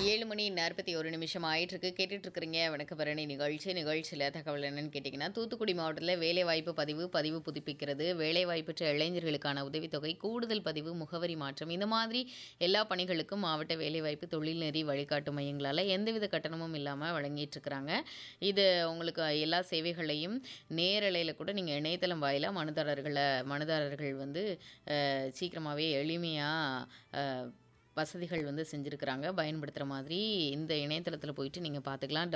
ஏழு மணி நாற்பத்தி ஒரு நிமிஷம் ஆயிட்டிருக்கு கேட்டுட்டு இருக்கிறீங்க வணக்க பரணி நிகழ்ச்சி நிகழ்ச்சியில் தகவல் என்னன்னு கேட்டிங்கன்னா தூத்துக்குடி மாவட்டத்தில் வேலைவாய்ப்பு பதிவு பதிவு புதுப்பிக்கிறது வேலைவாய்ப்பற்ற இளைஞர்களுக்கான உதவித்தொகை கூடுதல் பதிவு முகவரி மாற்றம் இந்த மாதிரி எல்லா பணிகளுக்கும் மாவட்ட வேலைவாய்ப்பு தொழில்நெறி வழிகாட்டு மையங்களால் எந்தவித கட்டணமும் இல்லாமல் வழங்கிட்டு இருக்கிறாங்க இது உங்களுக்கு எல்லா சேவைகளையும் நேரலையில் கூட நீங்கள் இணையதளம் வாயிலாக மனுதாரர்களை மனுதாரர்கள் வந்து சீக்கிரமாகவே எளிமையாக வசதிகள் வந்து செஞ்சுருக்கிறாங்க பயன்படுத்துகிற மாதிரி இந்த இணையதளத்தில் போயிட்டு நீங்கள் பார்த்துக்கலாம்